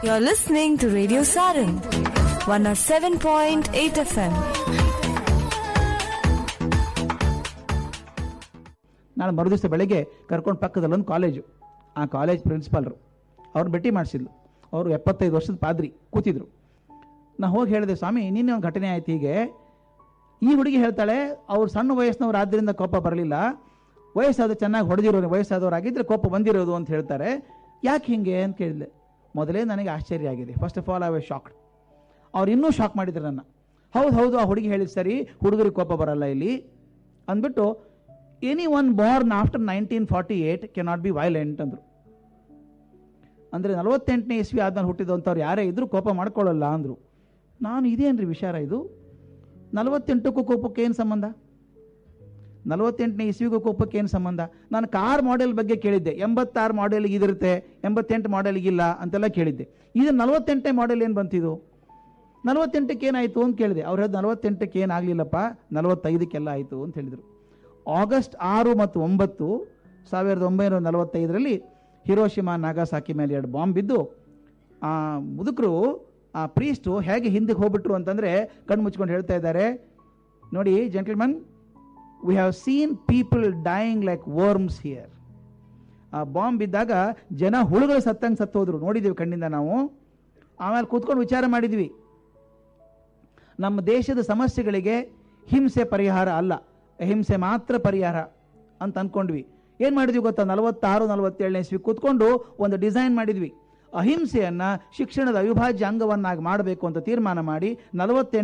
You're listening to Radio Saran, 107.8 FM. ನಾನು ಮರುದಿವಸ ಬೆಳಗ್ಗೆ ಕರ್ಕೊಂಡು ಪಕ್ಕದಲ್ಲಿ ಒಂದು ಕಾಲೇಜು ಆ ಕಾಲೇಜ್ ಪ್ರಿನ್ಸಿಪಾಲ್ರು ಅವ್ರು ಭೇಟಿ ಮಾಡಿಸಿದ್ಲು ಅವರು ಎಪ್ಪತ್ತೈದು ವರ್ಷದ ಪಾದ್ರಿ ಕೂತಿದ್ರು ನಾ ಹೋಗಿ ಹೇಳಿದೆ ಸ್ವಾಮಿ ನಿನ್ನೆ ಒಂದು ಘಟನೆ ಆಯ್ತು ಹೀಗೆ ಈ ಹುಡುಗಿ ಹೇಳ್ತಾಳೆ ಅವ್ರು ಸಣ್ಣ ವಯಸ್ಸಿನವ್ರು ಆದ್ದರಿಂದ ಕೋಪ ಬರಲಿಲ್ಲ ವಯಸ್ಸಾದ ಚೆನ್ನಾಗಿ ಹೊಡೆದಿರೋರು ವಯಸ್ಸಾದವರಾಗಿದ್ದರೆ ಕೋಪ ಬಂದಿರೋದು ಅಂತ ಹೇಳ್ತಾರೆ ಯಾಕೆ ಹಿಂಗೆ ಅಂತ ಕೇಳಿದೆ ಮೊದಲೇ ನನಗೆ ಆಶ್ಚರ್ಯ ಆಗಿದೆ first of all I was shocked ಅವ್ರು ಇನ್ನೂ ಶಾಕ್ ಮಾಡಿದ್ರು ನನ್ನ ಹೌದು ಹೌದು ಆ ಹುಡುಗಿ ಹೇಳಿದ ಸರಿ ಹುಡುಗರಿಗೆ ಕೋಪ ಬರಲ್ಲ ಇಲ್ಲಿ ಅಂದ್ಬಿಟ್ಟು anyone born after nineteen forty eight can not be violent ಅಂದರು ಅಂದರೆ ನಲವತ್ತೆಂಟನೇ ಇಸ್ವಿ ಆದ್ಮೇಲೆ ಹುಟ್ಟಿದಂಥವ್ರು ಯಾರೇ ಇದ್ರೂ ಕೋಪ ಮಾಡ್ಕೊಳ್ಳಲ್ಲ ಅಂದರು ನಾನು ಇದೇನ್ರಿ ವಿಚಾರ ಇದು ನಲವತ್ತೆಂಟಕ್ಕೂ ಕೋಪಕ್ಕೆ ಏನು ಸಂಬಂಧ ನಲವತ್ತೆಂಟನೇ ಇಸ್ವಿಗೂ ಕೋಪಕ್ಕೆ ಏನು ಸಂಬಂಧ ನಾನು ಕಾರ್ ಮಾಡೆಲ್ ಬಗ್ಗೆ ಕೇಳಿದ್ದೆ ಎಂಬತ್ತಾರು ಮಾಡೆಲ್ಗೆ ಇದಿರುತ್ತೆ ಎಂಬತ್ತೆಂಟು ಮಾಡೆಲ್ಗಿಲ್ಲ ಅಂತೆಲ್ಲ ಕೇಳಿದ್ದೆ ಇದು ನಲವತ್ತೆಂಟನೇ ಮಾಡೆಲ್ ಏನು ಬಂತಿದು ನಲವತ್ತೆಂಟಕ್ಕೆ ಏನಾಯಿತು ಅಂತ ಕೇಳಿದೆ ಅವ್ರು ಹೇಳಿದ ನಲವತ್ತೆಂಟಕ್ಕೆ ಏನಾಗಲಿಲ್ಲಪ್ಪ ನಲವತ್ತೈದಕ್ಕೆಲ್ಲ ಆಯಿತು ಅಂತ ಹೇಳಿದರು ಆಗಸ್ಟ್ ಆರು ಮತ್ತು ಒಂಬತ್ತು ಸಾವಿರದ ಒಂಬೈನೂರ ನಲವತ್ತೈದರಲ್ಲಿ ಹಿರೋಶಿಮಾ ನಾಗಾಸಾಕಿ ಮೇಲೆ ಎರಡು ಬಾಂಬ್ ಬಿದ್ದು ಆ ಮುದುಕರು ಆ ಪ್ರೀಸ್ಟು ಹೇಗೆ ಹಿಂದಕ್ಕೆ ಹೋಗ್ಬಿಟ್ರು ಅಂತಂದರೆ ಕಣ್ಣು ಮುಚ್ಕೊಂಡು ಹೇಳ್ತಾ ಇದ್ದಾರೆ ನೋಡಿ gentleman we have seen people dying like worms here ಆ ಬಾಂಬ್ ಬಿದ್ದಾಗ ಜನ ಹುಳುಗಳು ಸತ್ತಂಗೆ ಸತ್ತೋದ್ರು ನೋಡಿದ್ದೀವಿ ಕಣ್ಣಿಂದ ನಾವು ಆಮೇಲೆ ಕೂತ್ಕೊಂಡು ವಿಚಾರ ಮಾಡಿದ್ವಿ ನಮ್ಮ ದೇಶದ ಸಮಸ್ಯೆಗಳಿಗೆ ಹಿಂಸೆ ಪರಿಹಾರ ಅಲ್ಲ ಅಹಿಂಸೆ ಮಾತ್ರ ಪರಿಹಾರ ಅಂತ ಅಂದ್ಕೊಂಡ್ವಿ ಏನು ಮಾಡಿದ್ವಿ ಗೊತ್ತಾ ನಲವತ್ತಾರು ನಲವತ್ತೇಳನೇ ಇಸ್ವಿ ಕೂತ್ಕೊಂಡು ಒಂದು ಡಿಸೈನ್ ಮಾಡಿದ್ವಿ ಅಹಿಂಸೆಯನ್ನು ಶಿಕ್ಷಣದ ಅವಿಭಾಜ್ಯ ಅಂಗವನ್ನಾಗಿ ಮಾಡಬೇಕು ಅಂತ ತೀರ್ಮಾನ ಮಾಡಿ ನಲವತ್ತೆಂಟು